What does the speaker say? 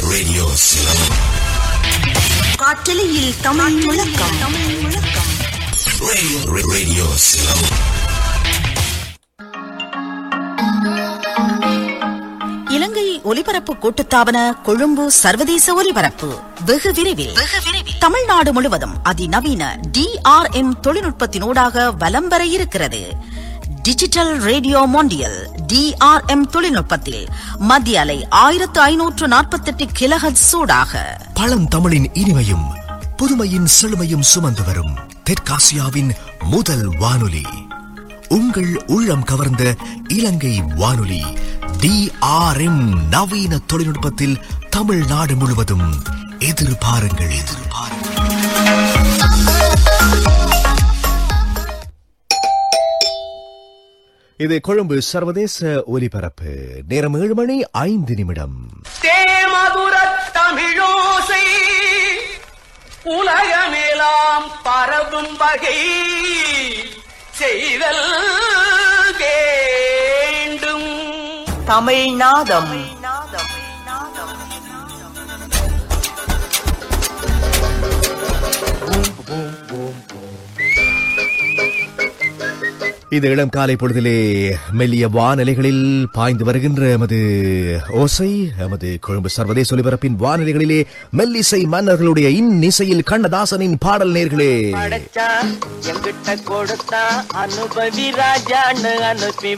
Radio Ceylon. காற்றலையில் தமிழ் முழக்கம் தமிழ் முழக்கம் Radio, Radio Ceylon. இலங்கை ஒலிபரப்பு கூட்டுத்தாபன கொழும்பு சர்வதேச ஒலிபரப்பு வெகு விரைவில் தமிழ்நாடு முழுவதும் அதிநவீன டிஆர்எம் தொழில்நுட்பத்தினூடாக வலம் வர இருக்கிறது டிஜிட்டல் ரேடியோ மொண்டியல் டிஆர்எம் தொழில்நுட்பத்தில் மத்திய அலை ஆயிரத்து ஐநூற்று நாற்பத்தெட்டு கிலஹட் சூடாக பழந்தமிழின் இனிமையும் புதுமையின் செழுமையும் சுமந்து வரும் தெற்காசியாவின் முதல் வானொலி உங்கள் உள்ளம் கவர்ந்த இலங்கை வானொலி டிஆர்எம் நவீன தொழில்நுட்பத்தில் தமிழ்நாடு முழுவதும் எதிர்பாருங்கள் எதிர்பாருங்கள் இது கொழும்பு சர்வதேச ஒலிபரப்பு நேரம் ஏழு மணி ஐந்து நிமிடம் தேமதுரத் தமிழோசை உலகமெல்லாம் பரவும் வகை செய்தல் வேண்டும் தமிழ்நாதம் இது இளம் காலை பொழுதிலே மெல்லிய வானிலைகளில் பாய்ந்து வருகின்ற எமது ஓசை எமது கொழும்பு சர்வதேச ஒலிபரப்பின் வானிலைகளிலே மெல்லிசை மன்னர்களுடைய இன்னிசையில் கண்ணதாசனின் பாடல் நேர்களே படைச்சா எங்கிட்ட கொடுத்தா அனுபவி ராஜான்னு அனுப்பி